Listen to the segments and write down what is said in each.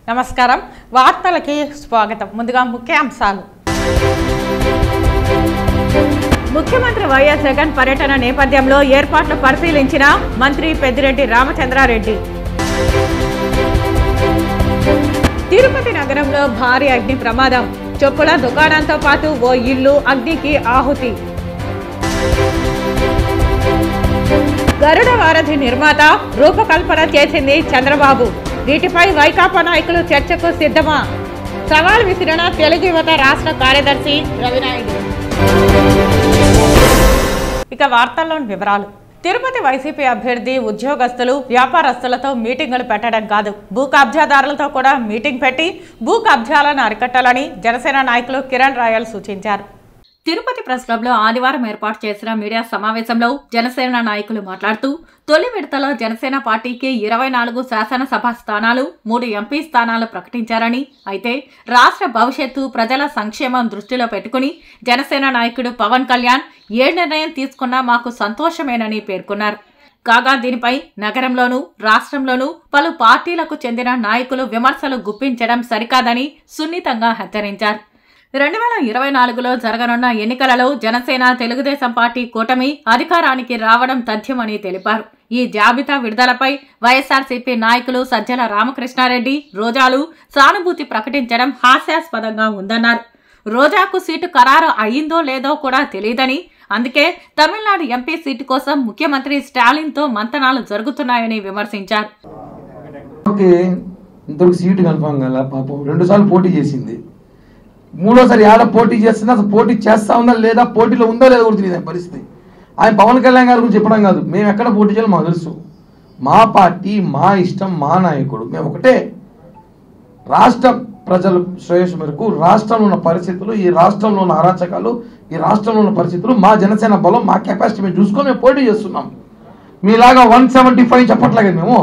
నమస్కారం వార్తలకి స్వాగతం ముందుగా ముఖ్యాంశాలు ముఖ్యమంత్రి వైఎస్ జగన్ పర్యటన నేపథ్యంలో ఏర్పాట్లు పరిశీలించిన మంత్రి పెద్దిరెడ్డి రామచంద్రారెడ్డి తిరుపతి నగరంలో భారీ అగ్ని ప్రమాదం చొప్పుల దుకాణంతో పాటు ఓ ఇల్లు అగ్నికి ఆహుతి గరుడ వారధి నిర్మాత రూపకల్పన చేసింది చంద్రబాబు వీటిపై వైకాపా నాయకులు చర్చకు సిద్ధమా సవాల్ విసిరిన తెలుగు యువత రాష్ట్ర కార్యదర్శి రవినాయుడు ఇక వార్తల్లోని వివరాలు తిరుపతి వైసీపీ అభ్యర్థి ఉద్యోగస్తులు వ్యాపారస్తులతో మీటింగులు పెట్టడం కాదు భూ కబ్జాదారులతో కూడా మీటింగ్ పెట్టి భూ కబ్జాలను అరికట్టాలని జనసేన నాయకులు కిరణ్ రాయల్ సూచించారు తిరుపతి ప్రెస్ క్లబ్ లో ఆదివారం ఏర్పాటు చేసిన మీడియా సమావేశంలో జనసేన నాయకులు మాట్లాడుతూ తొలి విడతలో జనసేన పార్టీకి ఇరవై నాలుగు శాసనసభ స్థానాలు మూడు ఎంపీ స్థానాలు ప్రకటించారని అయితే రాష్ట్ర భవిష్యత్తు ప్రజల సంక్షేమం దృష్టిలో పెట్టుకుని జనసేన నాయకుడు పవన్ కళ్యాణ్ ఏ నిర్ణయం తీసుకున్నా మాకు సంతోషమేనని పేర్కొన్నారు కాగా దీనిపై నగరంలోనూ రాష్ట్రంలోనూ పలు పార్టీలకు చెందిన నాయకులు విమర్శలు గుప్పించడం సరికాదని సున్నితంగా హెచ్చరించారు రెండు వేల ఇరవై నాలుగులో జరగనున్న ఎన్నికలలో జనసేన తెలుగుదేశం పార్టీ కూటమి అధికారానికి రావడం తథ్యమని తెలిపారు ఈ జాబితా విడుదలపై వైఎస్ఆర్సీపీ నాయకులు సజ్జల రామకృష్ణారెడ్డి రోజాలు సానుభూతి ప్రకటించడం హాస్యాస్పదంగా ఉందన్నారు రోజాకు సీటు ఖరారు అయిందో లేదో కూడా తెలియదని అందుకే తమిళనాడు ఎంపీ సీటు కోసం ముఖ్యమంత్రి స్టాలిన్తో మంతనాలు జరుగుతున్నాయని విమర్శించారు ఓకే ఇంతవరకు సీటు కన్ఫామ్ కదా పాపం రెండు సార్లు పోటీ చేసింది మూడోసారి ఆడ పోటీ చేస్తున్నా అసలు పోటీ చేస్తా ఉందా లేదా పోటీలో ఉందా లేదా కూడా తెలియదు ఆయన పరిస్థితి ఆయన పవన్ కళ్యాణ్ గారి గురించి చెప్పడం కాదు మేము ఎక్కడ పోటీ చేయాలో మాకు తెలుసు మా పార్టీ మా ఇష్టం మా నాయకుడు మేము ఒకటే రాష్ట్ర ప్రజల శ్రేయస్సు మేరకు రాష్ట్రంలో ఉన్న పరిస్థితులు ఈ రాష్ట్రంలో ఉన్న అరాచకాలు ఈ రాష్ట్రంలో ఉన్న పరిస్థితులు మా జనసేన బలం మా కెపాసిటీ మేము చూసుకొని మేము పోటీ చేస్తున్నాం మీలాగా వన్ సెవెంటీ ఫైవ్ చెప్పట్లేదు మేము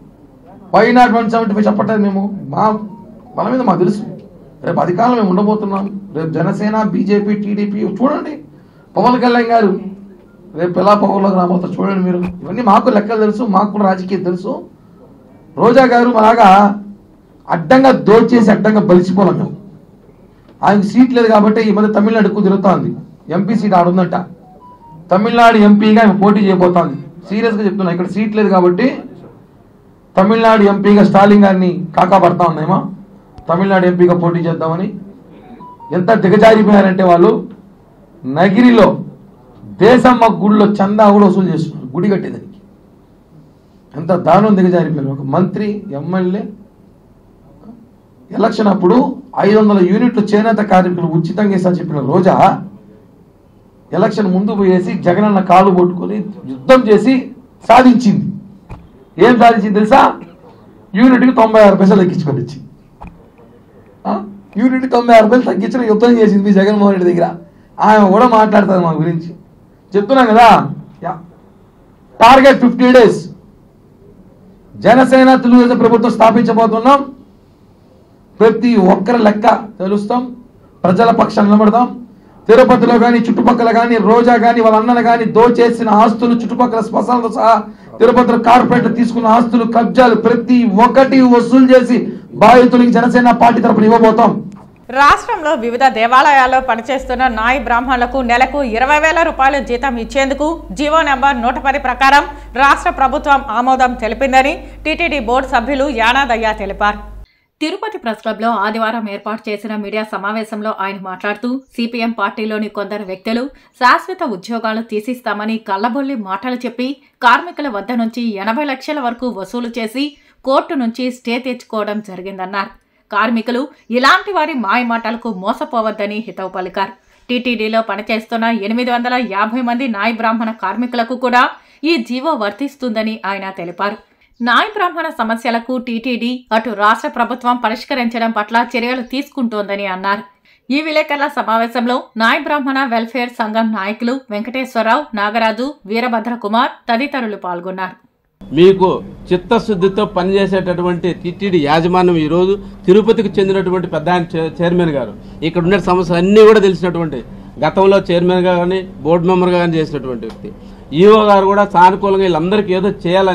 why not one seventy five చెప్పట్లేదు మేము మా బలం మీద మాకు తెలుసు రేపు అధికారంలో మేము ఉండబోతున్నాం రేపు జనసేన బీజేపీ టీడీపీ చూడండి పవన్ కళ్యాణ్ గారు రేపు ఎలా పవర్లోకి రాబోతారు చూడండి మీరు ఇవన్నీ మాకు లెక్కలు తెలుసు మాకు కూడా రాజకీయం తెలుసు రోజా గారు అలాగా అడ్డంగా దోచేసి అడ్డంగా బలిసిపోలేం మేము ఆయనకు సీట్ లేదు కాబట్టి ఈ మధ్య తమిళనాడు ఎక్కువ తిరుగుతోంది ఎంపీ సీట్ ఆడుందంట తమిళనాడు ఎంపీగా ఆమె పోటీ చేయబోతోంది సీరియస్గా చెప్తున్నా ఇక్కడ సీట్ లేదు కాబట్టి తమిళనాడు ఎంపీగా స్టాలిన్ గారిని కాకాపడతా ఉన్నామా తమిళనాడు ఎంపీగా పోటీ చేద్దామని ఎంత దిగజారిపోయారంటే వాళ్ళు నగిరిలో దేశమ్మ గుడిలో చందా కూడా వసూలు చేస్తున్నారు గుడి కట్టేదానికి ఎంత దారుణం దిగజారిపోయారు ఒక మంత్రి ఎమ్మెల్యే ఎలక్షన్ అప్పుడు ఐదు వందల యూనిట్లు చేనేత కార్మికులు ఉచితంగా ఇస్తా చెప్పిన రోజా ఎలక్షన్ ముందు పోయేసి జగనన్న కాలు పట్టుకొని యుద్ధం చేసి సాధించింది ఏం సాధించింది తెలుసా యూనిట్కి తొంభై ఆరు పైసలు తగ్గించుకొని వచ్చింది ఆ? యూనిట్ తొంభై ఆరు రూపాయలు తగ్గించడం యుద్ధం చేసింది మీ జగన్మోహన్ రెడ్డి దగ్గర ఆమె కూడా మాట్లాడతారు మా గురించి చెప్తున్నాం కదా యా. Target fifty days Janasena Telugu Desam ప్రభుత్వం స్థాపించబోతున్నాం ప్రతి ఒక్కరి లెక్క తెలుస్తాం ప్రజల పక్షాన్ని నిలబడతాం తిరుపతిలో కానీ చుట్టుపక్కల కానీ రోజా కానీ వాళ్ళ అన్నలు కానీ దోచేసిన ఆస్తులు చుట్టుపక్కల శ్మశాలతో సహా తిరుపతిలో కార్పొరేటర్ తీసుకున్న ఆస్తులు కబ్జాలు ప్రతి ఒక్కటి వసూలు చేసి బాధితులకి జనసేన పార్టీ తరపున ఇవ్వబోతాం రాష్ట్రంలో వివిధ దేవాలయాల్లో పనిచేస్తున్న నాయి బ్రాహ్మణులకు నెలకు ఇరవై వేల రూపాయల జీతం ఇచ్చేందుకు జీవో నెంబర్ నూట పది ప్రకారం రాష్ట్ర ప్రభుత్వం ఆమోదం తెలిపిందని టీటీడీ బోర్డు సభ్యులు యానాదయ్య తెలిపారు తిరుపతి ప్రెస్ క్లబ్ లో ఆదివారం ఏర్పాటు చేసిన మీడియా సమావేశంలో ఆయన మాట్లాడుతూ సిపిఎం పార్టీలోని కొందరు వ్యక్తులు శాశ్వత ఉద్యోగాలు తీసిస్తామని కళ్ళబొల్లి మాటలు చెప్పి కార్మికుల వద్ద నుంచి ఎనభై లక్షల వరకు వసూలు చేసి కోర్టు నుంచి స్టే తెచ్చుకోవడం జరిగిందన్నారు కార్మికులు ఇలాంటి వారి మాయమాటలకు మోసపోవద్దని హితవు పలికారు టీటీడీలో పనిచేస్తున్న ఎనిమిది వందల యాభై మంది నాయ బ్రాహ్మణ కార్మికులకు కూడా ఈ జీవో వర్తిస్తుందని ఆయన తెలిపారు నాయ బ్రాహ్మణ సమస్యలకు టీటీడీ అటు రాష్ట్ర ప్రభుత్వం పరిష్కరించడం పట్ల చర్యలు తీసుకుంటోందని అన్నారు ఈ విలేకరుల సమావేశంలో నాయ బ్రాహ్మణ వెల్ఫేర్ సంఘం నాయకులు వెంకటేశ్వరరావు నాగరాజు వీరభద్ర కుమార్ తదితరులు పాల్గొన్నారు మీకు చిత్తశుద్ధితో పనిచేసేటటువంటి టిటిడి యాజమాన్యం ఈరోజు తిరుపతికి చెందినటువంటి పెద్ద ఆయన చే- చైర్మన్ గారు ఇక్కడ ఉన్న సమస్యలు అన్నీ కూడా తెలిసినటువంటి గతంలో చైర్మన్గా కానీ బోర్డు మెంబర్గా కానీ చేసినటువంటి వ్యక్తి ఈఓ గారు కూడా సానుకూలంగా వీళ్ళందరికీ ఏదో చేయాలని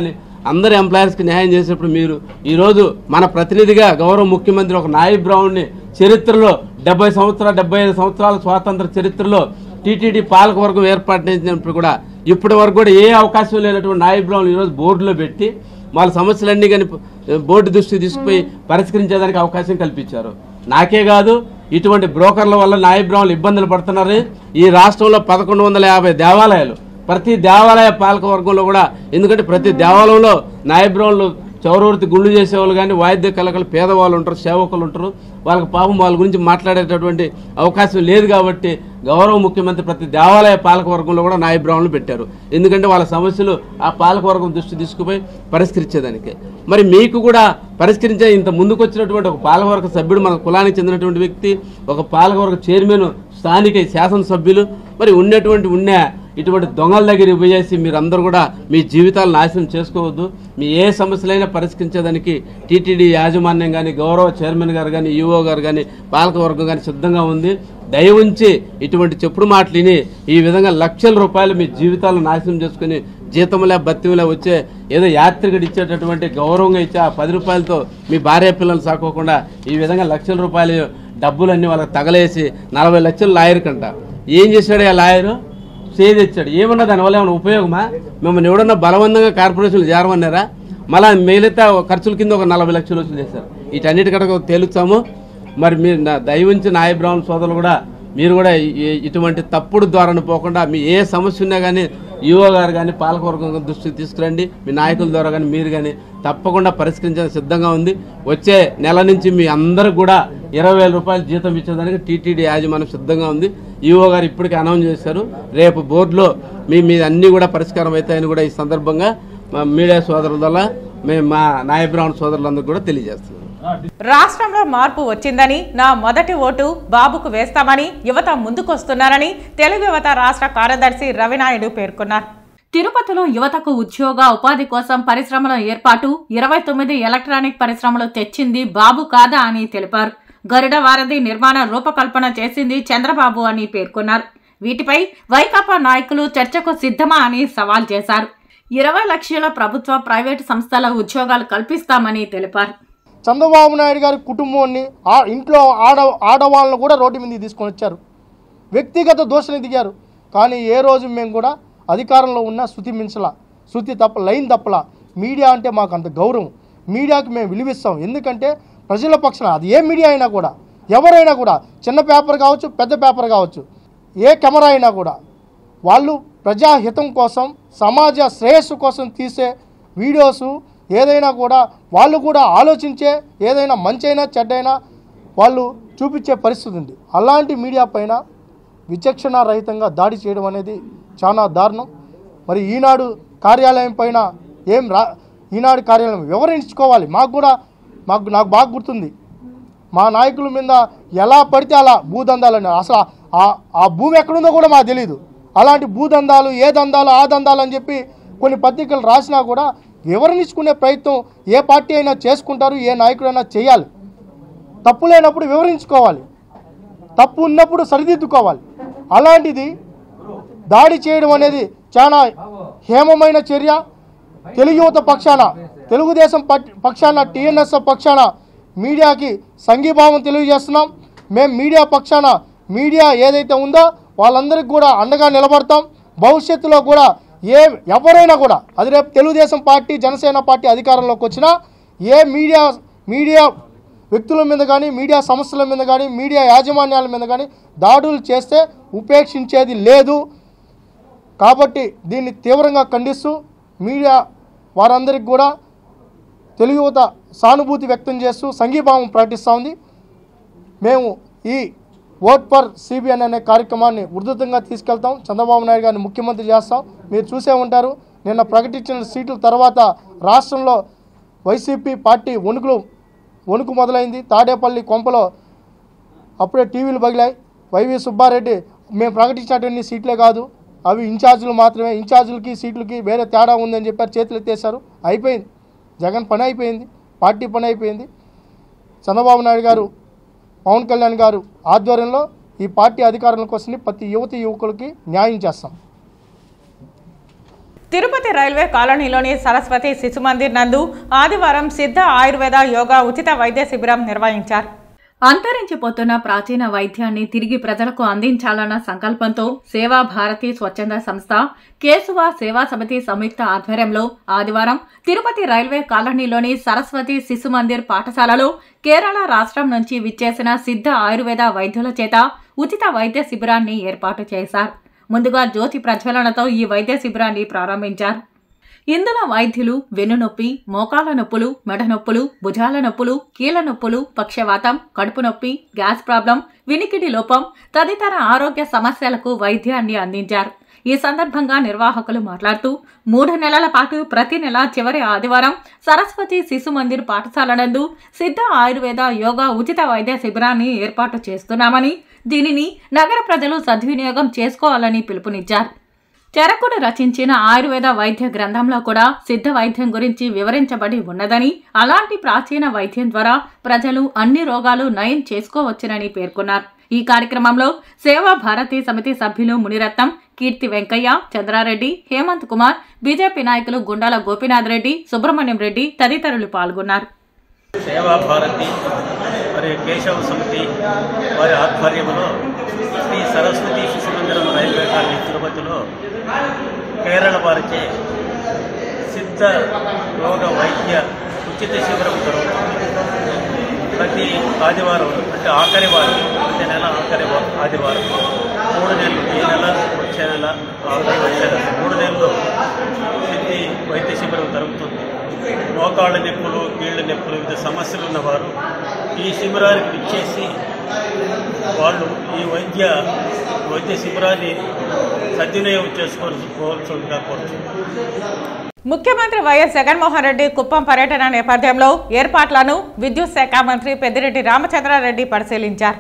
అందరు ఎంప్లాయర్స్కి న్యాయం చేసేటప్పుడు మీరు ఈరోజు మన ప్రతినిధిగా గౌరవ ముఖ్యమంత్రి ఒక నాయి బ్రౌన్ని చరిత్రలో డెబ్బై సంవత్సరాల డెబ్బై ఐదు సంవత్సరాల స్వాతంత్ర చరిత్రలో టీటీడీ పాలకవర్గం ఏర్పాటు చేసినప్పుడు కూడా ఇప్పటి వరకు కూడా ఏ అవకాశం లేనటువంటి నాయి బ్రౌన్ ఈరోజు బోర్డులో పెట్టి వాళ్ళ సమస్యలన్నీ కానీ బోర్డు దృష్టికి తీసుకుపోయి పరిష్కరించేదానికి అవకాశం కల్పించారు నాకే కాదు ఇటువంటి బ్రోకర్ల వల్ల నాయ బ్రాహ్మణులు ఇబ్బందులు పడుతున్నారు ఈ రాష్ట్రంలో పదకొండు వందల యాభై దేవాలయాలు ప్రతి దేవాలయ పాలక వర్గంలో కూడా ఎందుకంటే ప్రతి దేవాలయంలో నాయ బ్రాహ్మణులు చౌరవృత్తి గుళ్ళు చేసేవాళ్ళు కానీ వాయిద్య కళకలు పేదవాళ్ళు ఉంటారు సేవకులు ఉంటారు వాళ్ళకి పాపం వాళ్ళ గురించి మాట్లాడేటటువంటి అవకాశం లేదు కాబట్టి గౌరవ ముఖ్యమంత్రి ప్రతి దేవాలయ పాలక వర్గంలో కూడా నాయ బ్రాహ్మణులు పెట్టారు ఎందుకంటే వాళ్ళ సమస్యలు ఆ పాలక వర్గం దృష్టి తీసుకుపోయి పరిష్కరించేదానికి మరి మీకు కూడా పరిష్కరించే ఇంత ముందుకు వచ్చినటువంటి ఒక పాలకవర్గ సభ్యుడు మన కులానికి చెందినటువంటి వ్యక్తి ఒక పాలకవర్గ చైర్మన్ స్థానిక శాసనసభ్యులు మరి ఉన్నటువంటి ఉన్న ఇటువంటి దొంగల దగ్గర పోయేసి మీరందరూ కూడా మీ జీవితాలు నాశనం చేసుకోవద్దు మీ ఏ సమస్యలైనా పరిష్కరించేదానికి టీటీడీ యాజమాన్యం కానీ గౌరవ చైర్మన్ గారు కానీ ఈఓ గారు కానీ పాలకవర్గం కానీ సిద్ధంగా ఉంది దయ ఉంచి ఇటువంటి చెప్పుడు మాటలు విని ఈ విధంగా లక్షల రూపాయలు మీ జీవితాలను నాశనం చేసుకుని జీతంలే బత్తిలే వచ్చే ఏదో యాత్రికుడు ఇచ్చేటటువంటి గౌరవంగా ఇచ్చే ఆ పది రూపాయలతో మీ భార్య పిల్లలు సాకోకుండా ఈ విధంగా లక్షల రూపాయలు డబ్బులన్నీ వాళ్ళకి తగలేసి నలభై లక్షలు లాయర్ కంట ఏం చేశాడు ఆ లాయరు చేయి తెచ్చాడు ఏమన్నా దానివల్ల ఏమైనా ఉపయోగమా మిమ్మల్ని ఎవడన్నా బలవంతంగా కార్పొరేషన్లు చేరమన్నారా మళ్ళా మిగతా ఖర్చుల కింద ఒక నలభై లక్షలు వసూలు చేశారు వీటన్నిటికడ తేలుస్తాము మరి మీరు నా దయవుంచి నాయ బ్రాహ్మణ సోదరులు కూడా మీరు కూడా ఈ- ఇటువంటి తప్పుడు ద్వారాను పోకుండా మీ ఏ సమస్య ఉన్నా కానీ ఈఓ గారు కానీ పాలకవర్గం దృష్టికి తీసుకురండి మీ నాయకుల ద్వారా కానీ మీరు కానీ తప్పకుండా పరిష్కరించడానికి సిద్ధంగా ఉంది వచ్చే నెల నుంచి మీ అందరికి కూడా ఇరవై వేల రూపాయలు జీతం ఇచ్చేదానికి టీటీడీ యాజమాన్యం సిద్ధంగా ఉంది ఈఓ గారు ఇప్పటికే అనౌన్స్ చేశారు రేపు బోర్డులో మీ మీ అన్నీ కూడా పరిష్కారం అవుతాయని కూడా ఈ సందర్భంగా మా మీడియా సోదరుల వల్ల మేము మా నాయ బ్రాహ్మణ సోదరులందరూ కూడా తెలియజేస్తున్నాం రాష్ట్రంలో మార్పు వచ్చిందని నా మొదటి ఓటు బాబుకు వేస్తామని యువత ముందుకొస్తున్నారని తెలుగు యువత రాష్ట్ర కార్యదర్శి రవినాయుడు పేర్కొన్నారు తిరుపతిలో యువతకు ఉద్యోగ ఉపాధి కోసం పరిశ్రమల ఏర్పాటు ఇరవై తొమ్మిది ఎలక్ట్రానిక్ పరిశ్రమలు తెచ్చింది బాబు కాదా అని తెలిపారు గరుడ వారధి నిర్మాణ రూపకల్పన చేసింది చంద్రబాబు అని పేర్కొన్నారు వీటిపై వైకాపా నాయకులు చర్చకు సిద్ధమా అని సవాల్ చేశారు ఇరవై లక్షల ప్రభుత్వ ప్రైవేటు సంస్థల ఉద్యోగాలు కల్పిస్తామని తెలిపారు చంద్రబాబు నాయుడు గారి కుటుంబాన్ని ఆ ఇంట్లో ఆడ ఆడవాళ్ళను కూడా రోడ్డు మీదకి తీసుకొని వచ్చారు వ్యక్తిగత దోషణ దిగారు కానీ ఏ రోజు మేము కూడా అధికారంలో ఉన్న శృతి మించలా శృతి తప్ప లైన్ తప్పలా మీడియా అంటే మాకు అంత గౌరవం మీడియాకి మేము విలువిస్తాం ఎందుకంటే ప్రజల పక్షాన అది ఏ మీడియా అయినా కూడా ఎవరైనా కూడా చిన్న పేపర్ కావచ్చు పెద్ద పేపర్ కావచ్చు ఏ కెమెరా అయినా కూడా వాళ్ళు ప్రజాహితం కోసం సమాజ శ్రేయస్సు కోసం తీసే వీడియోసు ఏదైనా కూడా వాళ్ళు కూడా ఆలోచించే ఏదైనా మంచైనా చెడ్డైనా వాళ్ళు చూపించే పరిస్థితి ఉంది అలాంటి మీడియా పైన విచక్షణ రహితంగా దాడి చేయడం అనేది చాలా దారుణం మరి ఈనాడు కార్యాలయం పైన ఏం రా ఈనాడు కార్యాలయం వివరించుకోవాలి మాకు కూడా మాకు నాకు బాగా గుర్తుంది మా నాయకుల మీద ఎలా పడితే అలా భూదందాలని అసలు ఆ- ఆ భూమి ఎక్కడుందో కూడా మాకు తెలియదు అలాంటి భూదందాలు ఏ దందాలు ఆ దందాలు అని చెప్పి కొన్ని పత్రికలు రాసినా కూడా వివరించుకునే ప్రయత్నం ఏ పార్టీ అయినా చేసుకుంటారు ఏ నాయకుడైనా చేయాలి తప్పు లేనప్పుడు వివరించుకోవాలి తప్పు ఉన్నప్పుడు సరిదిద్దుకోవాలి అలాంటిది దాడి చేయడం అనేది చాలా హేమమైన చర్య తెలుగు యువత పక్షాన తెలుగుదేశం పట్- పక్షాన టీఎన్ఎస్ పక్షాన మీడియాకి సంఘీభావం తెలియజేస్తున్నాం మేము మీడియా పక్షాన మీడియా ఏదైతే ఉందో వాళ్ళందరికీ కూడా అండగా నిలబడతాం భవిష్యత్తులో కూడా ఏ ఎవరైనా కూడా అది రేపు తెలుగుదేశం పార్టీ జనసేన పార్టీ అధికారంలోకి వచ్చినా ఏ మీడియా మీడియా వ్యక్తుల మీద కానీ మీడియా సంస్థల మీద కానీ మీడియా యాజమాన్యాల మీద కానీ దాడులు చేస్తే ఉపేక్షించేది లేదు కాబట్టి దీన్ని తీవ్రంగా ఖండిస్తూ మీడియా వారందరికి కూడా తెలుగు యువత సానుభూతి వ్యక్తం చేస్తూ సంఘీభావం ప్రకటిస్తూ ఉంది మేము ఈ ఓట్ ఫర్ సిబిఎన్ అనే కార్యక్రమాన్ని ఉధృతంగా తీసుకెళ్తాం చంద్రబాబు నాయుడు గారిని ముఖ్యమంత్రి చేస్తాం మీరు చూసే ఉంటారు నిన్న ప్రకటించిన సీట్ల తర్వాత రాష్ట్రంలో వైసీపీ పార్టీ వణుకులు వణుకు మొదలైంది తాడేపల్లి కొంపలో అప్పుడే టీవీలు పగిలాయి వైవి సుబ్బారెడ్డి మేము ప్రకటించినటువంటి సీట్లే కాదు అవి ఇన్ఛార్జీలు మాత్రమే ఇన్ఛార్జీలకి సీట్లకి వేరే తేడా ఉందని చెప్పారు చేతులు ఎత్తేశారు అయిపోయింది జగన్ పని అయిపోయింది పార్టీ పని అయిపోయింది చంద్రబాబు నాయుడు గారు పవన్ కళ్యాణ్ గారు ఆధ్వర్యంలో ఈ పార్టీ అధికారంలోకి వస్తుంది ప్రతి యువతి యువకులకి న్యాయం చేస్తాం తిరుపతి రైల్వే కాలనీలోని సరస్వతి శిశు మందిర్ నందు ఆదివారం సిద్ధ ఆయుర్వేద యోగా ఉచిత వైద్య శిబిరం నిర్వహించారు అంతరించిపోతున్న ప్రాచీన వైద్యాన్ని తిరిగి ప్రజలకు అందించాలన్న సంకల్పంతో సేవా భారతి స్వచ్ఛంద సంస్థ కేశవ సేవా సమితి సంయుక్త ఆధ్వర్యంలో ఆదివారం తిరుపతి రైల్వే కాలనీలోని సరస్వతి శిశు మందిర్ పాఠశాలలో కేరళ రాష్ట్రం నుంచి విచ్చేసిన సిద్ధ ఆయుర్వేద వైద్యుల చేత ఉచిత వైద్య శిబిరాన్ని ఏర్పాటు చేశారు ముందుగా జ్యోతి ప్రజ్వలనతో ఈ వైద్య శిబిరాన్ని ప్రారంభించారు ఇందులో వైద్యులు వెన్నునొప్పి మోకాల నొప్పులు మెడ నొప్పులు భుజాల నొప్పులు కీళ్ల నొప్పులు పక్షవాతం కడుపు నొప్పి గ్యాస్ ప్రాబ్లం వినికిడి లోపం తదితర ఆరోగ్య సమస్యలకు వైద్యాన్ని అందించారు ఈ సందర్భంగా నిర్వాహకులు మాట్లాడుతూ మూడు నెలల పాటు ప్రతి నెల చివరి ఆదివారం సరస్వతి శిశు మందిర్ పాఠశాల నందు సిద్ధ ఆయుర్వేద యోగా ఉచిత వైద్య శిబిరాన్ని ఏర్పాటు చేస్తున్నామని దీనిని నగర ప్రజలు సద్వినియోగం చేసుకోవాలని పిలుపునిచ్చారు చరకుడు రచించిన ఆయుర్వేద వైద్య గ్రంథంలో కూడా సిద్ధ వైద్యం గురించి వివరించబడి ఉన్నదని అలాంటి ప్రాచీన వైద్యం ద్వారా ప్రజలు అన్ని రోగాలు నయం చేసుకోవచ్చునని పేర్కొన్నారు ఈ కార్యక్రమంలో సేవా భారతి సమితి సభ్యులు మునిరత్నం కీర్తి వెంకయ్య చంద్రారెడ్డి హేమంత్ కుమార్ బీజేపీ నాయకులు గుండాల గోపీనాథ్ రెడ్డి సుబ్రహ్మణ్యం రెడ్డి తదితరులు పాల్గొన్నారు సేవా భారతి మరియు కేశవ సమితి వారి ఆధ్వర్యంలో శ్రీ సరస్వతి శిశు మందిరం రైల్వే కాలనీ తిరుపతిలో కేరళ వారిచే సిద్ధ యోగ వైద్య ఉచిత శిబిరం జరుగుతుంది ప్రతి ఆదివారం అంటే ఆఖరి వారం ప్రతి నెల ఆఖరి వా- ఆదివారం మూడు నెలలు ఈ నెల వచ్చే నెల ఆఖరి వచ్చే నెల మూడు నెలలు సిద్ధి వైద్య శిబిరం జరుగుతుంది మోకాళ్ళ నొప్పులు కీళ్ళ నొప్పులు వివిధ సమస్యలు ఉన్నవారు ఈ శిబిరానికి విచ్చేసి వాళ్ళు ఈ వైద్య వైద్య శిబిరాన్ని సద్వినియోగం చేసుకోవాల్సిందిగా కోరుతున్నాను ముఖ్యమంత్రి వైఎస్ జగన్మోహన్ రెడ్డి కుప్పం పర్యటన నేపథ్యంలో ఏర్పాట్లను విద్యుత్ శాఖ మంత్రి పెద్దిరెడ్డి రామచంద్రారెడ్డి పరిశీలించారు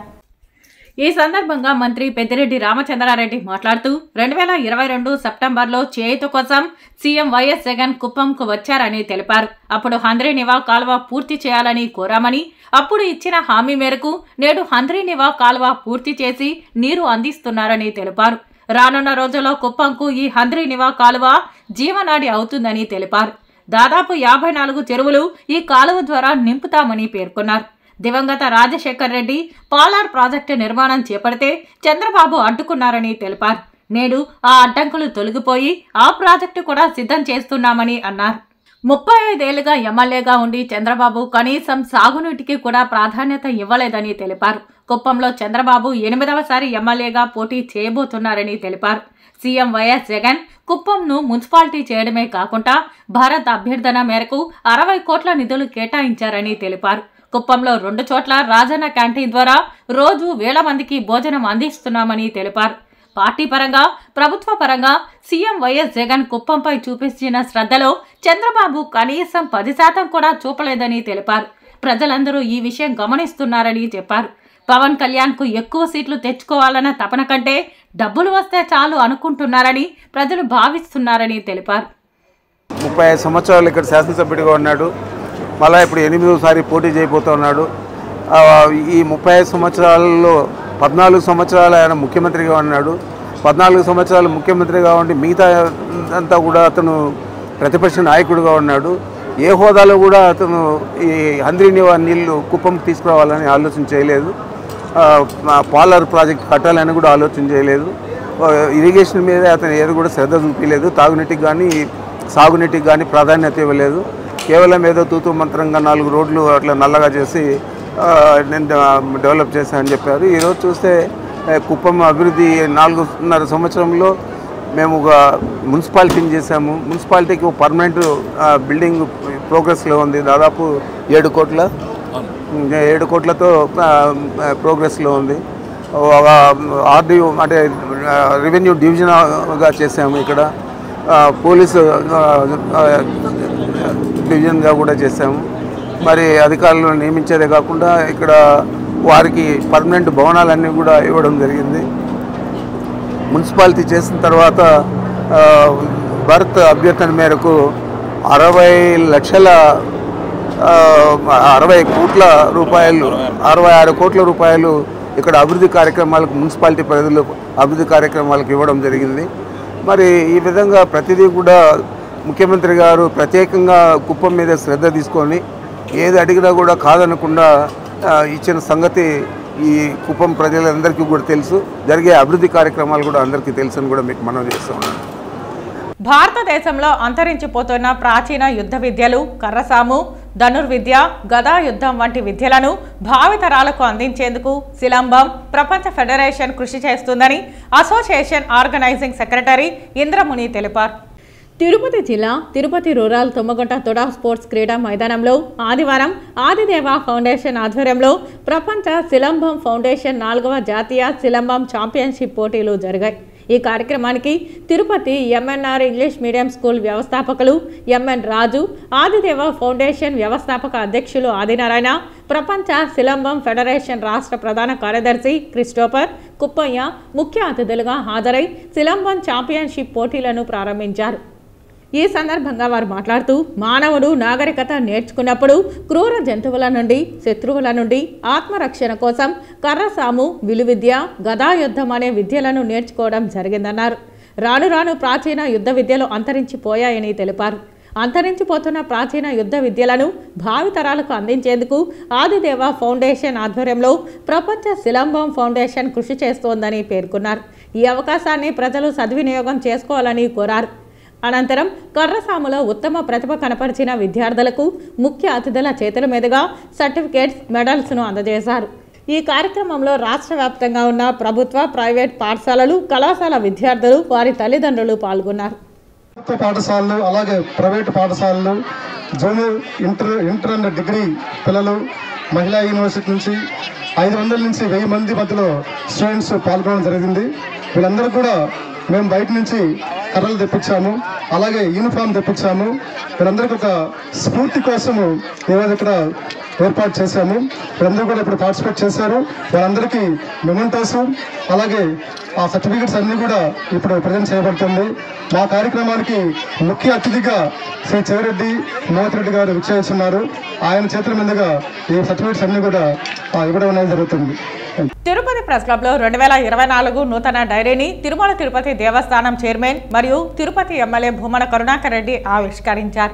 ఈ సందర్భంగా మంత్రి పెద్దిరెడ్డి రామచంద్రారెడ్డి మాట్లాడుతూ రెండు వేల ఇరవై రెండు సెప్టెంబర్లో చేయుత కోసం సీఎం వైఎస్ జగన్ కుప్పంకు వచ్చారని తెలిపారు అప్పుడు హంద్రీనివా కాలువ పూర్తి చేయాలని కోరామని అప్పుడు ఇచ్చిన హామీ మేరకు నేడు హంద్రీనివా కాలువ పూర్తి చేసి నీరు అందిస్తున్నారని తెలిపారు రానున్న రోజుల్లో కుప్పంకు ఈ హంద్రీనివా కాలువ జీవనాడి అవుతుందని తెలిపారు దాదాపు యాభై నాలుగు చెరువులు ఈ కాలువ ద్వారా నింపుతామని పేర్కొన్నారు దివంగత రాజశేఖర్ రెడ్డి పాలార్ ప్రాజెక్టు నిర్మాణం చేపడితే చంద్రబాబు అడ్డుకున్నారని తెలిపారు నేడు ఆ అడ్డంకులు తొలగిపోయి ఆ ప్రాజెక్టు కూడా సిద్ధం చేస్తున్నామని అన్నారు ముప్పై ఐదేళ్లుగా ఎమ్మెల్యేగా ఉండి చంద్రబాబు కనీసం సాగునీటికి కూడా ప్రాధాన్యత ఇవ్వలేదని తెలిపారు కుప్పంలో చంద్రబాబు ఎనిమిదవసారి ఎమ్మెల్యేగా పోటీ చేయబోతున్నారని తెలిపారు సీఎం వైఎస్ జగన్ కుప్పంను మున్సిపాలిటీ చేయడమే కాకుండా భారత్ అభ్యర్థన మేరకు అరవై కోట్ల నిధులు కేటాయించారని తెలిపారు కుప్పంలో రెండు చోట్ల రాజన్న క్యాంటీన్ ద్వారా రోజు వేల మందికి భోజనం అందిస్తున్నామని తెలిపారు పార్టీ పరంగా ప్రభుత్వ పరంగా సీఎం వైఎస్ జగన్ కుప్పంపై చూపించిన శ్రద్ధలో చంద్రబాబు కనీసం పది శాతం కూడా చూపలేదని తెలిపారు ప్రజలందరూ ఈ విషయం గమనిస్తున్నారని చెప్పారు పవన్ కళ్యాణ్ కు ఎక్కువ సీట్లు తెచ్చుకోవాలన్న తపన కంటే డబ్బులు వస్తే చాలు అనుకుంటున్నారని ప్రజలు భావిస్తున్నారని తెలిపారు ముప్పై ఐదు సంవత్సరాలు ఇక్కడ శాసనసభ్యుడిగా ఉన్నాడు మళ్ళా ఇప్పుడు ఎనిమిదోసారి పోటీ చేయబోతూ ఉన్నాడు ఆ, ఈ ముప్పై ఐదు సంవత్సరాలలో పద్నాలుగు సంవత్సరాలు ఆయన ముఖ్యమంత్రిగా ఉన్నాడు పద్నాలుగు సంవత్సరాలు ముఖ్యమంత్రిగా ఉండి మిగతా అంతా కూడా అతను ప్రతిపక్ష నాయకుడిగా ఉన్నాడు ఏ హోదాలో కూడా అతను ఈ హంద్రీనివా నీళ్లు కుప్పంకి తీసుకురావాలని ఆలోచన చేయలేదు ఆ, ఆ పాలర్ ప్రాజెక్ట్ కట్టాలని కూడా ఆలోచన చేయలేదు ఆ, ఇరిగేషన్ మీద అతను ఏది కూడా శ్రద్ధ చూపించలేదు తాగునీటికి కానీ సాగునీటికి కానీ ప్రాధాన్యత ఇవ్వలేదు కేవలం ఏదో తూతూ మంత్రంగా నాలుగు రోడ్లు అట్లా నల్లగా చేసి ఆ, నేను డ- డెవలప్ చేశానని చెప్పారు ఈరోజు చూస్తే ఆ, కుప్పం అభివృద్ధి నాలుగున్నర సంవత్సరంలో మేము ఒక మున్సిపాలిటీని చేశాము మున్సిపాలిటీకి ఒక పర్మనెంట్ ఆ, బిల్డింగ్ ప్రోగ్రెస్లో ఉంది దాదాపు ఏడు కోట్ల ఇంకా ఏడు కోట్లతో ఆ, ప్రోగ్రెస్లో ఉంది ఒక ఆర్డీఓ అంటే ఆ, రెవెన్యూ డివిజన్గా చేసాము ఇక్కడ ఆ, పోలీసు ఆ, ఆ, డివిజన్గా కూడా చేసాము మరి అధికారులను నియమించేదే కాకుండా ఇక్కడ వారికి పర్మనెంట్ భవనాలన్నీ కూడా ఇవ్వడం జరిగింది మున్సిపాలిటీ చేసిన తర్వాత ఆ, భారత్ అభ్యర్థన మేరకు అరవై లక్షల ఆ, అరవై కోట్ల రూపాయలు అరవై ఆరు కోట్ల రూపాయలు ఇక్కడ అభివృద్ధి కార్యక్రమాలకు మున్సిపాలిటీ పరిధిలో అభివృద్ధి కార్యక్రమాలకు ఇవ్వడం జరిగింది మరి ఈ విధంగా ప్రతిదీ కూడా ముఖ్యమంత్రి గారు ప్రత్యేకంగా కుప్పం మీద శ్రద్ధ తీసుకొని ఏది అడిగినా కూడా కాదనకుండా ఆ, ఇచ్చిన సంగతి ఈ కుప్పం ప్రజలందరికీ కూడా తెలుసు జరిగే అభివృద్ధి కార్యక్రమాలు కూడా అందరికీ తెలుసు అని కూడా మీకు మనం చేస్తూ ఉన్నాను భారతదేశంలో అంతరించిపోతున్న ప్రాచీన యుద్ధ విద్యలు కర్రసాము ధనుర్విద్య గదా యుద్ధం వంటి విద్యలను భావితరాలకు అందించేందుకు సిలంబం ప్రపంచ ఫెడరేషన్ కృషి చేస్తుందని అసోసియేషన్ ఆర్గనైజింగ్ సెక్రటరీ ఇంద్రముని తెలిపారు తిరుపతి జిల్లా Tirupati rural Thummagunta TUDA sports క్రీడా మైదానంలో ఆదివారం ఆదిదేవ ఫౌండేషన్ ఆధ్వర్యంలో ప్రపంచ సిలంబం ఫౌండేషన్ నాలుగవ జాతీయ సిలంబం ఛాంపియన్షిప్ పోటీలు జరిగాయి ఈ కార్యక్రమానికి Tirupati MNR English medium school వ్యవస్థాపకులు ఎంఎన్ రాజు ఆదిదేవ ఫౌండేషన్ వ్యవస్థాపక అధ్యక్షులు ఆదినారాయణ ప్రపంచ సిలంబం ఫెడరేషన్ రాష్ట్ర ప్రధాన కార్యదర్శి క్రిస్టోఫర్ కుప్పయ్య ముఖ్య అతిథులుగా హాజరై సిలంబం ఛాంపియన్షిప్ పోటీలను ప్రారంభించారు ఈ సందర్భంగా వారు మాట్లాడుతూ మానవుడు నాగరికత నేర్చుకున్నప్పుడు క్రూర జంతువుల నుండి శత్రువుల నుండి ఆత్మరక్షణ కోసం కర్రసాము విలువిద్య గదాయుద్ధం అనే విద్యలను నేర్చుకోవడం జరిగిందన్నారు రాను రాను ప్రాచీన యుద్ధ విద్యలు అంతరించిపోయాయని తెలిపారు అంతరించిపోతున్న ప్రాచీన యుద్ధ విద్యలను భావితరాలకు అందించేందుకు ఆదిదేవ ఫౌండేషన్ ఆధ్వర్యంలో ప్రపంచ సిలంబం ఫౌండేషన్ కృషి చేస్తోందని పేర్కొన్నారు ఈ అవకాశాన్ని ప్రజలు సద్వినియోగం చేసుకోవాలని కోరారు అనంతరం కర్రసాములో ఉత్తమ ప్రతిభ కనపరిచిన విద్యార్థులకు ముఖ్య అతిథుల చేతుల మీదుగా సర్టిఫికేట్స్ మెడల్స్ను అందజేశారు ఈ కార్యక్రమంలో రాష్ట్ర వ్యాప్తంగా ఉన్న ప్రభుత్వ ప్రైవేట్ పాఠశాలలు కళాశాల విద్యార్థులు వారి తల్లిదండ్రులు పాల్గొన్నారు ప్రభుత్వ పాఠశాలలు అలాగే ప్రైవేట్ పాఠశాలలు junior inter inter and degree పిల్లలు మహిళా యూనివర్సిటీ నుంచి ఐదు వందల నుంచి వెయ్యి మంది మధ్యలో స్టూడెంట్స్ పాల్గొనడం జరిగింది వీళ్ళందరూ కూడా మేము బయట నుంచి కర్రలు తెప్పించాము అలాగే యూనిఫామ్ తెప్పించాము వీళ్ళందరికీ ఒక స్ఫూర్తి కోసము ఈరోజు ఇక్కడ ఏర్పాటు చేశాము వీళ్ళందరూ కూడా ఇప్పుడు పార్టిసిపేట్ చేశారు వాళ్ళందరికీ మెమెంటోస్ అలాగే ఆ సర్టిఫికెట్స్ అన్నీ కూడా ఇప్పుడు ప్రజెంట్ చేయబడుతుంది మా కార్యక్రమానికి ముఖ్య అతిథిగా శ్రీ చెవిరెడ్డి మోతిరెడ్డి గారు విచ్చేస్తున్నారు ఆయన చేతుల మీదుగా ఈ సర్టిఫికెట్స్ అన్నీ కూడా ఆ, ఇవ్వడం అనేది జరుగుతుంది తిరుపతి ప్రెస్ క్లబ్ లో రెండు వేల ఇరవై నాలుగు నూతన డైరీని తిరుమల తిరుపతి దేవస్థానం చైర్మన్ మరియు తిరుపతి ఎమ్మెల్యే భూమన కరుణాకర్ రెడ్డి ఆవిష్కరించారు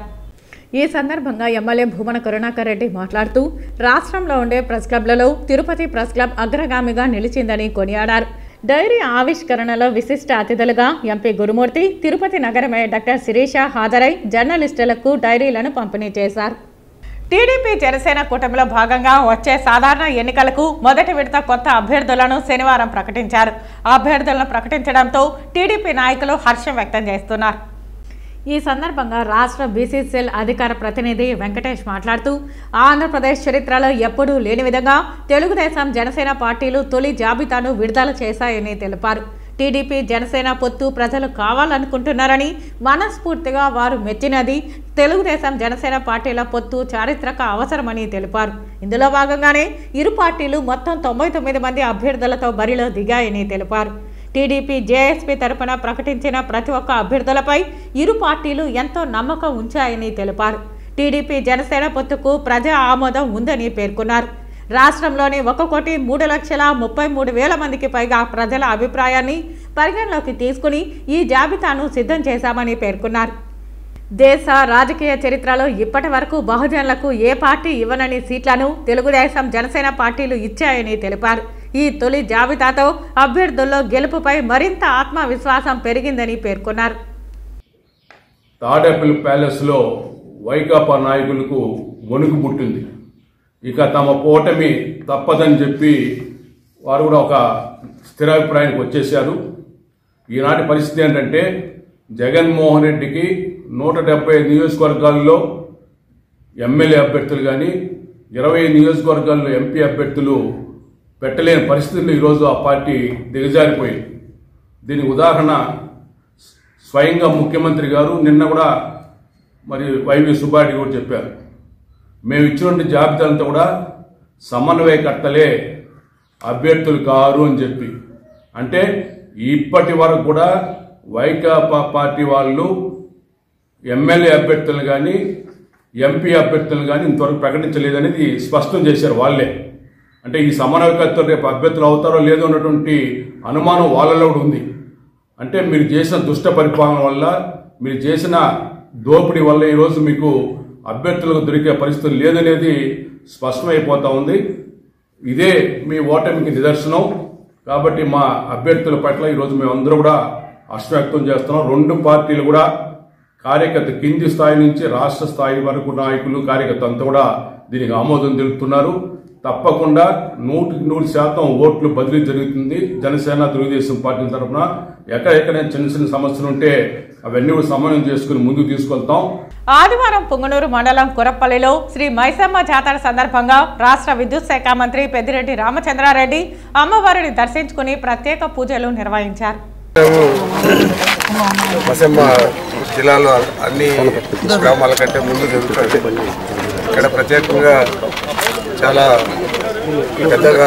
ఈ సందర్భంగా ఎమ్మెల్యే భూమన కరుణాకర్ రెడ్డి మాట్లాడుతూ రాష్ట్రంలో ఉండే ప్రెస్ క్లబ్లలో తిరుపతి ప్రెస్ క్లబ్ అగ్రగామిగా నిలిచిందని కొనియాడారు డైరీ ఆవిష్కరణలో విశిష్ట అతిథులుగా ఎంపీ గురుమూర్తి తిరుపతి నగర మేయర్ డాక్టర్ శిరీష హాజరై జర్నలిస్టులకు డైరీలను పంపిణీ చేశారు టీడీపీ జనసేన కూటమిలో భాగంగా వచ్చే సాధారణ ఎన్నికలకు మొదటి విడత కొత్త అభ్యర్థులను శనివారం ప్రకటించారు ఆ అభ్యర్థులను ప్రకటించడంతో టీడీపీ నాయకులు హర్షం వ్యక్తం చేస్తున్నారు ఈ సందర్భంగా రాష్ట్ర బీసీసీఎల్ అధికార ప్రతినిధి వెంకటేష్ మాట్లాడుతూ ఆంధ్రప్రదేశ్ చరిత్రలో ఎప్పుడూ లేని విధంగా తెలుగుదేశం జనసేన పార్టీలు తొలి జాబితాను విడుదల చేశాయని తెలిపారు టీడీపీ జనసేన పొత్తు ప్రజలు కావాలనుకుంటున్నారని మనస్ఫూర్తిగా వారు మెచ్చినది తెలుగుదేశం జనసేన పార్టీల పొత్తు చారిత్రక అవసరమని తెలిపారు ఇందులో భాగంగానే ఇరు పార్టీలు మొత్తం తొంభై తొమ్మిది మంది అభ్యర్థులతో బరిలో దిగాయని తెలిపారు టీడీపీ జేఎస్పీ తరపున ప్రకటించిన ప్రతి ఒక్క అభ్యర్థులపై ఇరు పార్టీలు ఎంతో నమ్మకం ఉంచాయని తెలిపారు టీడీపీ జనసేన పొత్తుకు ప్రజా ఆమోదం ఉందని పేర్కొన్నారు రాష్ట్రంలోని ఒక కోటి మూడు లక్షల ముప్పై మూడు వేల మందికి పైగా ప్రజల అభిప్రాయాన్ని పరిగణలోకి తీసుకుని ఈ జాబితాను సిద్ధం చేశామని పేర్కొన్నారు దేశ రాజకీయ చరిత్రలో ఇప్పటి వరకు బహుజనులకు ఏ పార్టీ ఇవ్వనని సీట్లను తెలుగుదేశం జనసేన పార్టీలు ఇచ్చాయని తెలిపారు ఈ తొలి జాబితాతో అభ్యర్థుల్లో గెలుపుపై మరింత ఆత్మవిశ్వాసం పెరిగిందని పేర్కొన్నారు తాడేపల్లి ప్యాలెస్లో వైకాపా నాయకులకు వణుకు పుట్టింది ఇక తమ కూటమి తప్పదని చెప్పి వారు కూడా ఒక స్థిరాభిప్రాయానికి వచ్చేశారు ఈనాటి పరిస్థితి ఏంటంటే జగన్మోహన్ రెడ్డికి నూట డెబ్బై నియోజకవర్గాల్లో ఎమ్మెల్యే అభ్యర్థులు కానీ ఇరవై నియోజకవర్గాల్లో ఎంపీ అభ్యర్థులు పెట్టలేని పరిస్థితుల్లో ఈరోజు ఆ పార్టీ దిగజారిపోయింది దీనికి ఉదాహరణ స్వయంగా ముఖ్యమంత్రి గారు నిన్న కూడా మరి వైవి సుబ్బారెడ్డి కూడా చెప్పారు మేము ఇచ్చినటువంటి జాబితాలంతా కూడా సమన్వయకర్తలే అభ్యర్థులు కారు అని చెప్పి అంటే ఇప్పటి వరకు కూడా వైకాపా పార్టీ వాళ్ళు ఎమ్మెల్యే అభ్యర్థులు కానీ ఎంపీ అభ్యర్థులు కానీ ఇంతవరకు ప్రకటించలేదనేది స్పష్టం చేశారు వాళ్ళే అంటే ఈ సమన్వయకర్తలు రేపు అభ్యర్థులు అవుతారో లేదో అన్నటువంటి అనుమానం వాళ్ళలో కూడా ఉంది అంటే మీరు చేసిన దుష్ట పరిపాలన వల్ల మీరు చేసిన దోపిడీ వల్ల ఈరోజు మీకు అభ్యర్థులకు దొరికే పరిస్థితి లేదనేది స్పష్టమైపోతా ఉంది ఇదే మీ ఓటమికి నిదర్శనం కాబట్టి మా అభ్యర్థుల పట్ల ఈరోజు మేమందరూ కూడా హర్షం వ్యక్తం చేస్తున్నాం రెండు పార్టీలు కూడా కార్యకర్త కింది స్థాయి నుంచి రాష్ట్ర స్థాయి వరకు నాయకులు కార్యకర్త అంతా కూడా దీనికి ఆమోదం తెలుపుతున్నారు తప్పకుండా నూటికి నూరు శాతం ఓట్లు బదిలీ జరుగుతుంది జనసేన తెలుగుదేశం పార్టీల తరఫున ఎక్కడెక్కడైనా చిన్న చిన్న సమస్యలు ఉంటే అవన్నీ కూడా సమన్వయం చేసుకుని ముందుకు తీసుకెళ్తాం ఆదివారం పుంగనూరు మండలం కురప్పల్లిలో శ్రీ మైసమ్మ జాతర సందర్భంగా రాష్ట్ర విద్యుత్ శాఖ మంత్రి పెద్దిరెడ్డి రామచంద్రారెడ్డి అమ్మవారిని దర్శించుకుని ప్రత్యేక పూజలు నిర్వహించారు మసమ్మ జిల్లాలో అన్ని గ్రామాల కంటే ముందు జరుగుతుంది ఇక్కడ ప్రత్యేకంగా చాలా పెద్దగా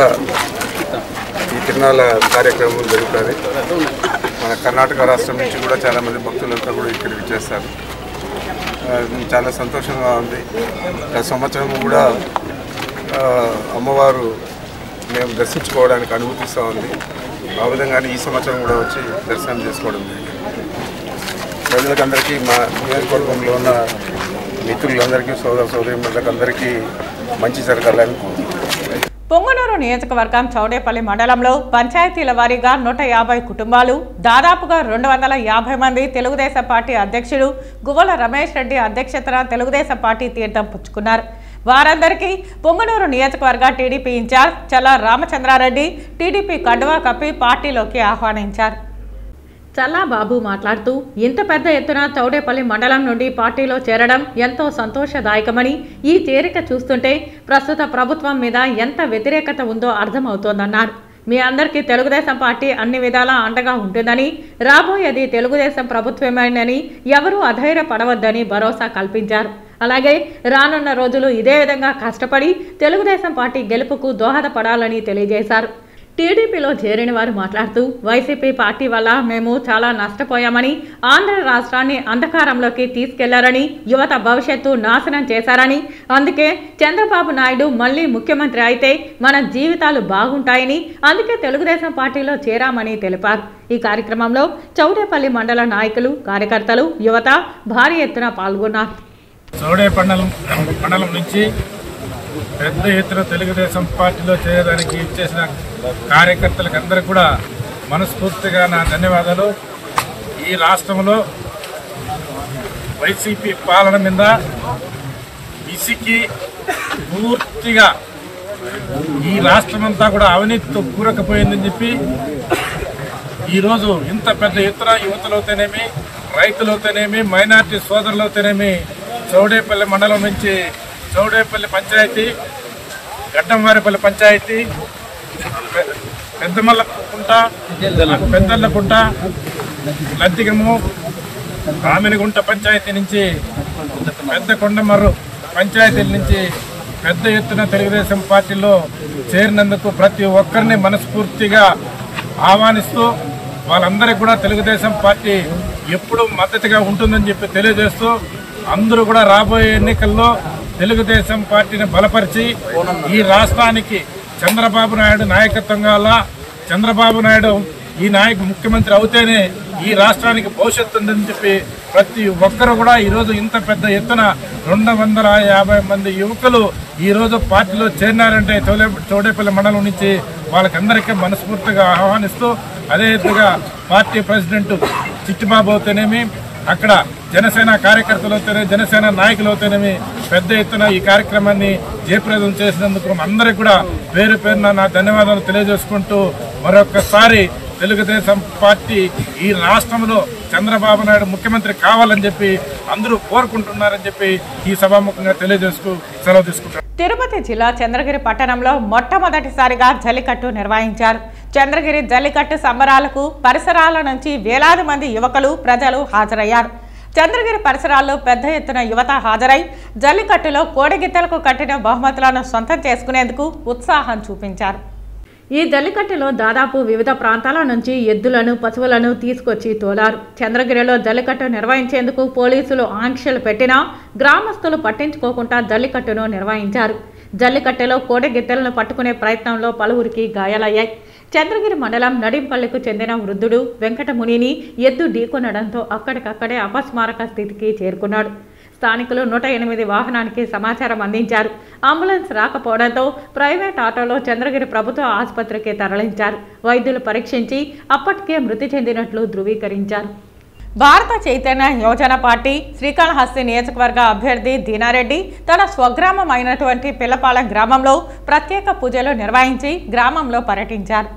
ఈ తిరునాళ్ళ కార్యక్రమం జరుగుతుంది మన కర్ణాటక రాష్ట్రం నుంచి కూడా చాలామంది భక్తులంతా కూడా ఇక్కడికి చేస్తారు ఆ, చాలా సంతోషంగా ఉంది గత సంవత్సరం కూడా ఆ, అమ్మవారు మేము దర్శించుకోవడానికి అనుమతిస్తూ ఉంది ఆ విధంగానే ఈ సంవత్సరం కూడా వచ్చి దర్శనం చేసుకోవడం జరిగింది ప్రజలకందరికీ మా నియోజకవర్గంలో ఉన్న మిత్రులందరికీ సోదర సోదరి అందరికీ మంచి జరగాలని కోరుకుంటున్నాను పొంగనూరు నియోజకవర్గం చౌడేపల్లి మండలంలో పంచాయతీల వారీగా నూట యాభై కుటుంబాలు దాదాపుగా రెండు వందల యాభై మంది తెలుగుదేశం పార్టీ అధ్యక్షుడు గువ్వల రమేష్ రెడ్డి అధ్యక్షతన తెలుగుదేశం పార్టీ తీర్థం పుచ్చుకున్నారు వారందరికీ పొంగనూరు నియోజకవర్గ టీడీపీ ఇన్ఛార్జ్ చల్ల రామచంద్రారెడ్డి టీడీపీ కండువా కప్పి పార్టీలోకి ఆహ్వానించారు చల్లాబాబు మాట్లాడుతూ ఇంత పెద్ద ఎత్తున చౌడేపల్లి మండలం నుండి పార్టీలో చేరడం ఎంతో సంతోషదాయకమని ఈ చేరిక చూస్తుంటే ప్రస్తుత ప్రభుత్వం మీద ఎంత వ్యతిరేకత ఉందో అర్థమవుతోందన్నారు మీ అందరికీ తెలుగుదేశం పార్టీ అన్ని విధాలా అండగా ఉంటుందని రాబోయేది తెలుగుదేశం ప్రభుత్వమేనని ఎవరూ అధైర్యపడవద్దని భరోసా కల్పించారు అలాగే రానున్న రోజులు ఇదే విధంగా కష్టపడి తెలుగుదేశం పార్టీ గెలుపుకు దోహదపడాలని తెలియజేశారు టీడీపీలో చేరిన వారు మాట్లాడుతూ వైసీపీ పార్టీ వల్ల మేము చాలా నష్టపోయామని ఆంధ్ర రాష్ట్రాన్ని అంధకారంలోకి తీసుకెళ్లారని యువత భవిష్యత్తు నాశనం చేశారని అందుకే చంద్రబాబు నాయుడు మళ్ళీ ముఖ్యమంత్రి అయితే మన జీవితాలు బాగుంటాయని అందుకే తెలుగుదేశం పార్టీలో చేరామని తెలిపారు ఈ కార్యక్రమంలో చౌడేపల్లి మండల నాయకులు కార్యకర్తలు యువత భారీ ఎత్తున పాల్గొన్నారు చౌడే మండలం మండలం నుంచి పెద్ద ఎత్తున తెలుగుదేశం పార్టీలో చేయడానికి ఇచ్చేసిన కార్యకర్తలకు అందరికీ కూడా మనస్ఫూర్తిగా నా ధన్యవాదాలు ఈ రాష్ట్రంలో వైసీపీ పాలన మీద ఇసికి పూర్తిగా ఈ రాష్ట్రం అంతా కూడా అవినీతితో కూరకపోయిందని చెప్పి ఈరోజు ఇంత పెద్ద ఎత్తున యువతలవుతేనేమి రైతులవుతేనేమి మైనార్టీ సోదరులవుతేనేమి చౌడేపల్లి మండలం నుంచి చౌడేపల్లి పంచాయతీ గడ్డంవారిపల్లి పంచాయతీ పె- పెద్దమల్లకుంట పెద్దల్లకుంట లద్దిగము రామినిగుంట పంచాయతీ నుంచి పెద్ద కొండమర్రు పంచాయతీల నుంచి పెద్ద ఎత్తున తెలుగుదేశం పార్టీలో చేరినందుకు ప్రతి ఒక్కరిని మనస్ఫూర్తిగా ఆహ్వానిస్తూ వాళ్ళందరికీ కూడా తెలుగుదేశం పార్టీ ఎప్పుడూ మద్దతుగా ఉంటుందని చెప్పి తెలియజేస్తూ అందరూ కూడా రాబోయే ఎన్నికల్లో తెలుగుదేశం పార్టీని బలపరిచి ఈ రాష్ట్రానికి చంద్రబాబు నాయుడు నాయకత్వం గల చంద్రబాబు నాయుడు ఈ నాయకు ముఖ్యమంత్రి అవుతేనే ఈ రాష్ట్రానికి భవిష్యత్తు ఉందని చెప్పి ప్రతి ఒక్కరు కూడా ఈరోజు ఇంత పెద్ద ఎత్తున రెండు వందల యాభై మంది యువకులు ఈరోజు పార్టీలో చేరినారంటే చౌలే చౌడేపల్లి మండలం నుంచి వాళ్ళకందరికీ మనస్ఫూర్తిగా ఆహ్వానిస్తూ అదే విధంగా పార్టీ ప్రెసిడెంట్ చిట్టిబాబు అవుతేనేమి అక్కడ జనసేన కార్యకర్తలు అవుతేనే జనసేన నాయకులు అవుతేనేమి పెద్ద ఎత్తున ఈ కార్యక్రమాన్ని జయప్రదం చేసినందుకు అందరికీ కూడా పేరు పేరున నా ధన్యవాదాలు తెలియజేసుకుంటూ మరొకసారి తెలుగుదేశం పార్టీ ఈ రాష్ట్రంలో చంద్రబాబు నాయుడు ముఖ్యమంత్రి కావాలని చెప్పి అందరూ కోరుకుంటున్నారని చెప్పి ఈ సభాముఖంగా తెలియజేసుకు సెలవు తీసుకుంటారు తిరుపతి జిల్లా చంద్రగిరి పట్టణంలో మొట్టమొదటిసారిగా జల్లికట్టు నిర్వహించారు చంద్రగిరి జల్లికట్టు సంబరాలకు పరిసరాల నుంచి వేలాది మంది యువకులు ప్రజలు హాజరయ్యారు చంద్రగిరి పరిసరాల్లో పెద్ద ఎత్తున యువత హాజరై జల్లికట్టులో కోడిగిత్తలకు కట్టిన బహుమతులను సొంతం చేసుకునేందుకు ఉత్సాహం చూపించారు ఈ జల్లికట్టులో దాదాపు వివిధ ప్రాంతాల నుంచి ఎద్దులను పశువులను తీసుకొచ్చి తోలారు చంద్రగిరిలో జల్లికట్టు నిర్వహించేందుకు పోలీసులు ఆంక్షలు పెట్టినా గ్రామస్తులు పట్టించుకోకుండా జల్లికట్టును నిర్వహించారు జల్లికట్టెలో కోడెగిత్తెలను పట్టుకునే ప్రయత్నంలో పలువురికి గాయాలయ్యాయి చంద్రగిరి మండలం నడింపల్లికు చెందిన వృద్ధుడు వెంకటమునిని ఎద్దు ఢీకొనడంతో అక్కడికక్కడే అపస్మారక స్థితికి చేరుకున్నాడు స్థానికులు నూట ఎనిమిది వాహనానికి సమాచారం అందించారు అంబులెన్స్ రాకపోవడంతో ప్రైవేట్ ఆటోలో చంద్రగిరి ప్రభుత్వ ఆసుపత్రికి తరలించారు వైద్యులు పరీక్షించి అప్పటికే మృతి చెందినట్లు ధృవీకరించారు భారత చైతన్య యోజన పార్టీ శ్రీకాళహస్తి నియోజకవర్గ అభ్యర్థి దీనారెడ్డి తన స్వగ్రామం అయినటువంటి పిల్లపాలెం గ్రామంలో ప్రత్యేక పూజలు నిర్వహించి గ్రామంలో పర్యటించారు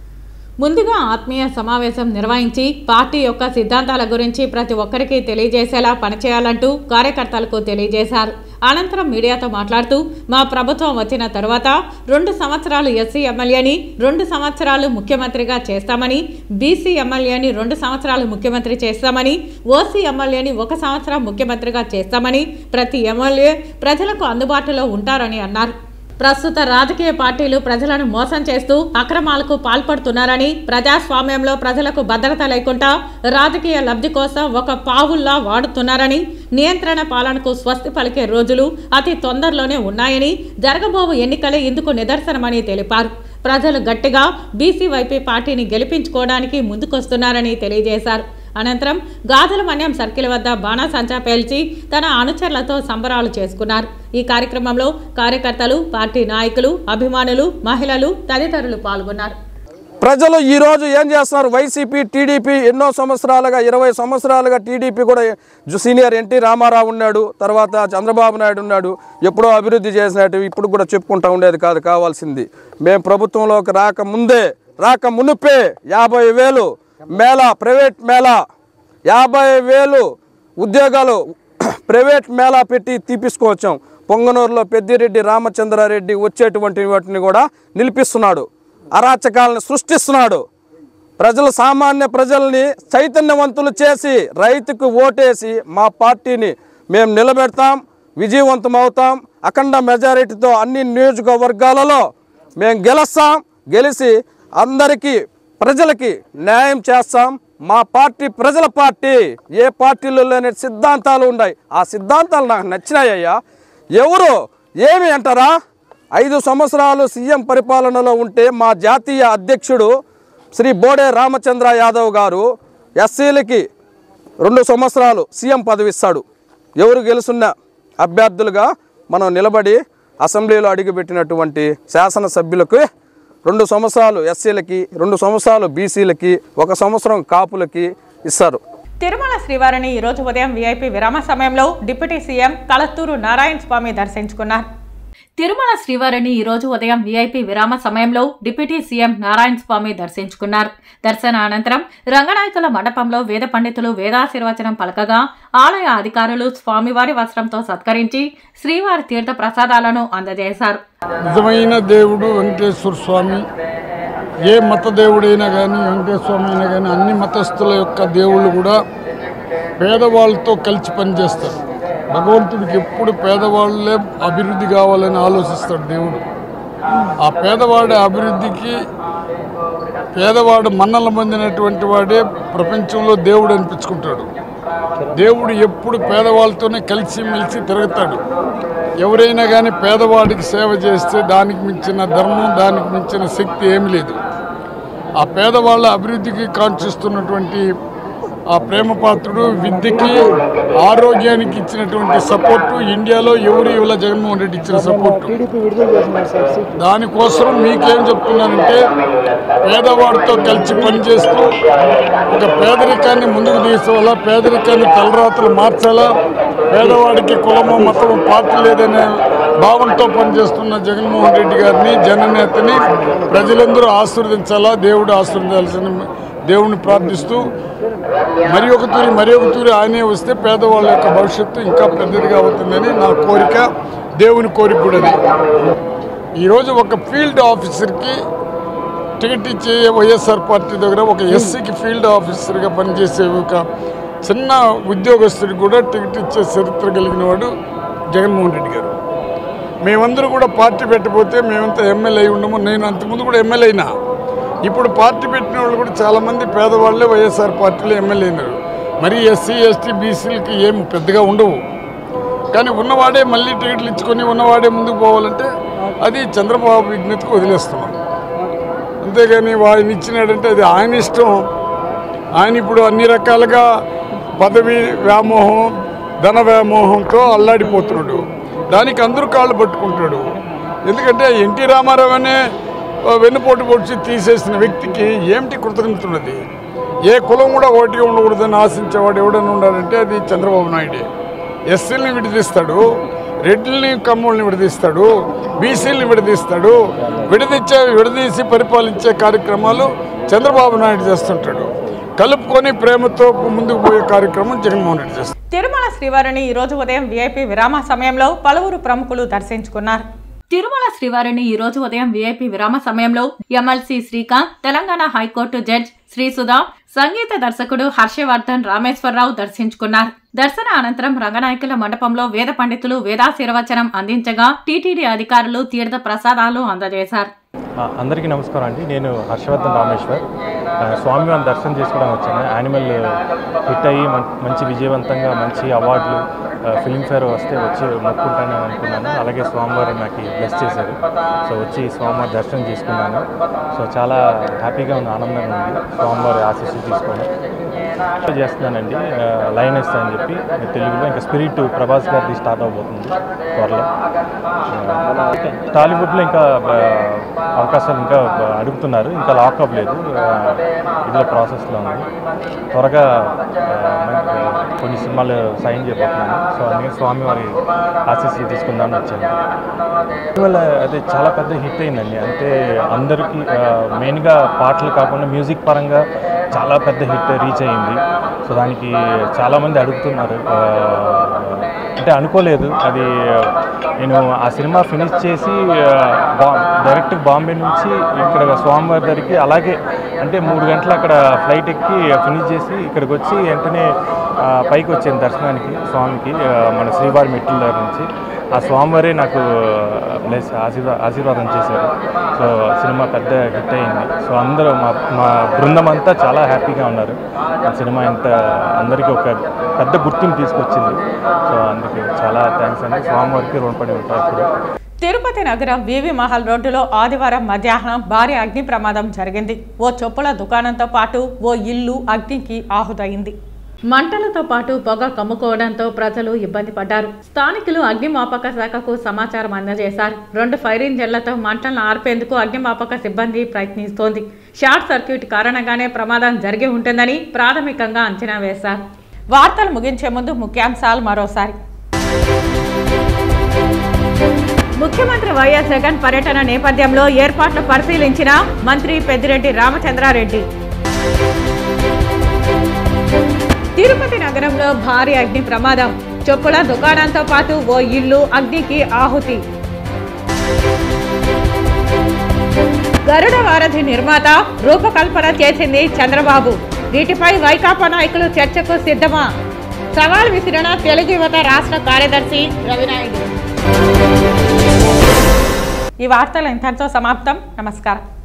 ముందుగా ఆత్మీయ సమావేశం నిర్వహించి పార్టీ యొక్క సిద్ధాంతాల గురించి ప్రతి ఒక్కరికి తెలియజేసేలా పనిచేయాలంటూ కార్యకర్తలకు తెలియజేశారు అనంతరం మీడియాతో మాట్లాడుతూ మా ప్రభుత్వం వచ్చిన తరువాత రెండు సంవత్సరాలు ఎస్సీ ఎమ్మెల్యేని రెండు సంవత్సరాలు ముఖ్యమంత్రిగా చేస్తామని బీసీ ఎమ్మెల్యేని రెండు సంవత్సరాలు ముఖ్యమంత్రి చేస్తామని ఓసీ ఎమ్మెల్యేని ఒక సంవత్సరం ముఖ్యమంత్రిగా చేస్తామని ప్రతి ఎమ్మెల్యే ప్రజలకు అందుబాటులో ఉంటారని అన్నారు ప్రస్తుత రాజకీయ పార్టీలు ప్రజలను మోసం చేస్తూ అక్రమాలకు పాల్పడుతున్నారని ప్రజాస్వామ్యంలో ప్రజలకు భద్రత లేకుండా రాజకీయ లబ్ధి కోసం ఒక పావుల్లా వాడుతున్నారని నియంత్రణ పాలనకు స్వస్తి పలికే రోజులు అతి తొందరలోనే ఉన్నాయని జరగబోవు ఎన్నికలే ఇందుకు నిదర్శనమని తెలిపారు ప్రజలు గట్టిగా బీసీ వైపీ పార్టీని గెలిపించుకోవడానికి ముందుకొస్తున్నారని తెలియజేశారు అనంతరం గాజుల మన్యం సర్కిల్ వద్ద బాణాసంచా పేల్చి తన అనుచరులతో సంబరాలు చేసుకున్నారు ఈ కార్యక్రమంలో కార్యకర్తలు పార్టీ నాయకులు అభిమానులు మహిళలు తదితరులు పాల్గొన్నారు ప్రజలు ఈ రోజు ఏం చేస్తున్నారు వైసీపీ టీడీపీ ఎన్నో సంవత్సరాలుగా ఇరవై సంవత్సరాలుగా టీడీపీ కూడా జు- సీనియర్ ఎన్టీ రామారావు ఉన్నాడు తర్వాత చంద్రబాబు నాయుడు ఉన్నాడు ఎప్పుడో అభివృద్ధి చేసినట్టు ఇప్పుడు కూడా చెప్పుకుంటా ఉండేది కాదు కావాల్సింది మేము ప్రభుత్వంలోకి రాకముందే రాక మునుపే యాభై వేలు మేళా ప్రైవేట్ మేళా యాభై వేలు ఉద్యోగాలు ప్రైవేట్ మేళా పెట్టి తీపించుకోవచ్చాం పొంగనూరులో పెద్దిరెడ్డి రామచంద్రారెడ్డి వచ్చేటువంటి వాటిని కూడా నిలిపిస్తున్నాడు అరాచకాలను సృష్టిస్తున్నాడు ప్రజలు సామాన్య ప్రజల్ని చైతన్యవంతులు చేసి రైతుకు ఓటేసి మా పార్టీని మేము నిలబెడతాం విజయవంతం అవుతాం అఖండ మెజారిటీతో అన్ని నియోజకవర్గాలలో మేము గెలుస్తాం గెలిచి అందరికీ ప్రజలకి న్యాయం చేస్తాం మా పార్టీ ప్రజల పార్టీ ఏ పార్టీలో లేని సిద్ధాంతాలు ఉన్నాయి ఆ సిద్ధాంతాలు నాకు నచ్చినాయ్యా ఎవరు ఏమి అంటారా ఐదు సంవత్సరాలు సీఎం పరిపాలనలో ఉంటే మా జాతీయ అధ్యక్షుడు శ్రీ బోడే రామచంద్ర యాదవ్ గారు ఎస్సీలకి రెండు సంవత్సరాలు సీఎం పదవి ఇస్తాడు ఎవరు గెలుస్తున్న అభ్యర్థులుగా మనం నిలబడి అసెంబ్లీలో అడుగుపెట్టినటువంటి శాసనసభ్యులకు రెండు సంవత్సరాలు ఎస్సీలకి రెండు సంవత్సరాలు బీసీలకి ఒక సంవత్సరం కాపులకి ఇస్తారు తిరుమల శ్రీవారిని ఈరోజు ఉదయం వీఐపీ విరామ సమయంలో డిప్యూటీ సీఎం కలత్తూరు నారాయణ స్వామి దర్శించుకున్నారు తిరుమల శ్రీవారిని ఈరోజు ఉదయం వీఐపీ విరామ సమయంలో డిప్యూటీ సీఎం నారాయణ స్వామి దర్శించుకున్నారు దర్శన అనంతరం రంగనాయకుల మండపంలో వేద పండితులు వేదాశీర్వచనం పలకగా ఆలయ అధికారులు స్వామివారి వస్త్రంతో సత్కరించి శ్రీవారి తీర్థ ప్రసాదాలను అందజేశారు నిజమైన దేవుడు వెంకటేశ్వర స్వామి ఏ మత దేవుడైనా కానీ వెంకటేశ్వర స్వామి అయినా కానీ అన్ని మతస్థుల యొక్క దేవుళ్ళు కూడా పేదవాళ్ళతో కలిసి పనిచేస్తారు భగవంతుడికి ఎప్పుడు పేదవాళ్ళే అభివృద్ధి కావాలని ఆలోచిస్తాడు దేవుడు ఆ పేదవాడి అభివృద్ధికి పేదవాడు మన్నల పొందినటువంటి వాడే ప్రపంచంలో దేవుడు అనిపించుకుంటాడు దేవుడు ఎప్పుడు పేదవాళ్ళతోనే కలిసి మెలిసి తిరుగుతాడు ఎవరైనా కానీ పేదవాడికి సేవ చేస్తే దానికి మించిన ధర్మం దానికి మించిన శక్తి ఏమీ లేదు ఆ పేదవాళ్ళ అభివృద్ధికి కాంక్షిస్తున్నటువంటి ఆ ప్రేమ పాత్రుడు విద్యకి ఆరోగ్యానికి ఇచ్చినటువంటి సపోర్టు ఇండియాలో ఎవరు ఇవ్వలే జగన్మోహన్ రెడ్డి ఇచ్చిన సపోర్టు దానికోసం మీకేం చెప్తున్నానంటే పేదవాడితో కలిసి పనిచేస్తూ ఒక పేదరికాన్ని ముందుకు తీసుకోవాలా పేదరికాన్ని తలరాతలు మార్చాలా పేదవాడికి కులము మతము పార్టీ లేదనే భావంతో పనిచేస్తున్న జగన్మోహన్ రెడ్డి గారిని జననేతని ప్రజలందరూ ఆశీర్వదించాలా దేవుడు ఆశీర్వదించాల్సిన దేవుణ్ణి ప్రార్థిస్తూ మరి ఒక తూరి మరి ఒక తూరి ఆయనే వస్తే పేదవాళ్ళ యొక్క భవిష్యత్తు ఇంకా పెద్దదిగా అవుతుందని నా కోరిక దేవుని కోరిక కూడా అది. ఈరోజు ఒక ఫీల్డ్ ఆఫీసర్కి టికెట్ ఇచ్చే వైఎస్ఆర్ పార్టీ దగ్గర ఒక ఎస్సీకి ఫీల్డ్ ఆఫీసర్గా పనిచేసే ఒక చిన్న ఉద్యోగస్తుడికి కూడా టికెట్ ఇచ్చే చరిత్ర కలిగిన వాడు జగన్మోహన్ రెడ్డి గారు మేమందరూ కూడా పార్టీ పెట్టకపోతే మేమంతా ఎమ్మెల్యే అయి ఉండము నేను అంతకుముందు కూడా ఎమ్మెల్యే అయినా ఇప్పుడు పార్టీ పెట్టిన వాళ్ళు కూడా చాలామంది పేదవాళ్ళే వైఎస్ఆర్ పార్టీలో ఎమ్మెల్యే అయినారు మరి ఎస్సీ ఎస్టీ బీసీలకి ఏం పెద్దగా ఉండవు కానీ ఉన్నవాడే మళ్ళీ టికెట్లు ఇచ్చుకొని ఉన్నవాడే ముందుకు పోవాలంటే అది చంద్రబాబు విజ్ఞతకు వదిలేస్తున్నాం అంతేగాని వాడిని ఇచ్చినాడంటే అది ఆయన ఇష్టం ఆయన ఇప్పుడు అన్ని రకాలుగా పదవి వ్యామోహం ధన వ్యామోహంతో అల్లాడిపోతున్నాడు దానికి అందరూ కాళ్ళు పట్టుకుంటాడు ఎందుకంటే ఎన్టీ రామారావు అనే ఆ, వెన్నుపోటు పొడిచి తీసేసిన వ్యక్తికి ఏమిటి కృతజ్ఞత ఉన్నది ఏ కులం కూడా ఓటిగా ఉండకూడదని ఆశించేవాడు ఎవడన్నా ఉండాలంటే అది చంద్రబాబు నాయుడే ఎస్సీలని విడదీస్తాడు రెడ్లని కమ్ముల్ని విడదీస్తాడు బీసీలని విడదీస్తాడు విడదీచ్చే విడదీసి పరిపాలించే కార్యక్రమాలు చంద్రబాబు నాయుడు చేస్తుంటాడు కలుపుకొని ప్రేమతో ముందుకు పోయే కార్యక్రమం జగన్మోహన్ రెడ్డి చేస్తాడు తిరుమల శ్రీవారిని ఈ రోజు ఉదయం వీఐపీ విరామ సమయంలో పలువురు ప్రముఖులు దర్శించుకున్నారు తిరుమల శ్రీవారిని ఈ రోజు ఉదయం వీఐపీ విరామ సమయంలో MLC Srikanth Telangana high court judge Srisudha సంగీత దర్శకుడు హర్షవర్ధన్ రామేశ్వరరావు దర్శించుకున్నారు దర్శన అనంతరం రంగనాయకుల మండపంలో వేద పండితులు వేదాశీర్వచనం అందించగా టీటీడీ అధికారులు తీర్థ ప్రసాదాలు అందజేశారు ఆ, అందరికీ నమస్కారం అండి నేను హర్షవర్ధన్ రామేశ్వర్ ఆ, స్వామివారిని దర్శనం చేసుకోవడం వచ్చాను యానిమల్ హిట్ అయ్యి మం- మంచి విజయవంతంగా మంచి అవార్డులు ఫిల్మ్ఫేర్ వస్తే వచ్చి మొక్కుంటాను అనుకున్నాను అలాగే స్వామివారు నాకు బ్లెస్ చేశారు సో వచ్చి స్వామివారి దర్శనం చేసుకున్నాను సో చాలా హ్యాపీగా ఉంది ఆనందంగా ఉంది స్వామివారి ఆశీస్సులు తీసుకొని చేస్తున్నానండి లైనెస్ అని చెప్పి తెలుగులో ఇంకా స్పిరిట్ ప్రభాస్ గారిది స్టార్ట్ అవబోతుంది త్వరలో ఆ, టాలీవుడ్లో ఇంకా ఆ, అవకాశాలు ఇంకా ఆ, అడుగుతున్నారు ఇంకా లాక్ అవ్వలేదు ఆ, ఇదిలో ప్రాసెస్లో ఉంది త్వరగా ఆ, మనకి కొన్ని సినిమాలు సైన్ చేయబోతున్నాను సో అందుకే స్వామివారి ఆశీస్సులు తీసుకుందామని వచ్చాను ఇటీవల అది చాలా పెద్ద హిట్ అయిందండి అంటే అందరికీ ఆ, మెయిన్గా పాటలు కాకుండా మ్యూజిక్ పరంగా చాలా పెద్ద హిట్ రీచ్ అయింది సో దానికి చాలామంది అడుగుతున్నారు ఆ, అంటే అనుకోలేదు అది నేను ఆ సినిమా ఫినిష్ చేసి ఆ, బా డైరెక్ట్ బాంబే నుంచి ఇక్కడ స్వామివారి దగ్గరికి అలాగే అంటే మూడు గంటలు అక్కడ ఫ్లైట్ ఎక్కి ఫినిష్ చేసి ఇక్కడికి వచ్చి వెంటనే ఆ, పైకి వచ్చాను దర్శనానికి స్వామికి ఆ, మన శ్రీవారి మెట్ల దగ్గర నుంచి ఆ స్వామివారే నాకు బ్లెస్ ఆశీర్వా ఆశీర్వాదం చేశారు సో సినిమా పెద్ద హిట్ అయింది సో అందరూ మా మా బృందం అంతా చాలా హ్యాపీగా ఉన్నారు ఆ సినిమా ఇంత అందరికీ ఒక పెద్ద గుర్తింపు తీసుకొచ్చింది సో అందుకే చాలా థ్యాంక్స్ అండి స్వామివారికి రుణపడి ఉంటారు ఇప్పుడు తిరుపతి నగరం వివి మహల్ రోడ్డులో ఆదివారం మధ్యాహ్నం భారీ అగ్ని ప్రమాదం జరిగింది ఓ చొప్పుల దుకాణంతో పాటు ఓ ఇల్లు అగ్నికి ఆహుతయింది మంటలతో పాటు పొగ కమ్ముకోవడంతో ప్రజలు ఇబ్బంది పడ్డారు స్థానికులు అగ్నిమాపక శాఖకు సమాచారం అందజేశారు రెండు ఫైర్ ఇంజన్లతో మంటలను ఆర్పేందుకు అగ్నిమాపక సిబ్బంది ప్రయత్నిస్తోంది షార్ట్ సర్క్యూట్ కారణంగానే ప్రమాదం జరిగి ఉంటుందని ప్రాథమికంగా అంచనా వేశారు వార్తలు ముగించే ముందు ముఖ్యాంశాలు మరోసారి ముఖ్యమంత్రి వైఎస్ జగన్ పర్యటన నేపథ్యంలో ఏర్పాట్లు పరిశీలించిన మంత్రి పెద్దిరెడ్డి రామచంద్రారెడ్డి తిరుపతి నగరంలో భారీ అగ్ని ప్రమాదం చొప్పుల దుకాణంతో పాటు ఓ ఇల్లు అగ్నికి ఆహుతి గరుడ వారధి నిర్మాత రూపకల్పన చేసింది చంద్రబాబు వీటిపై వైకాపా నాయకులు చర్చకు సిద్ధమా సవాల్ విసిరిన తెలుగు యువత రాష్ట్ర కార్యదర్శి రవినాయుడు ఈ వార్తలు ఇంతటితో సమాప్తం నమస్కారం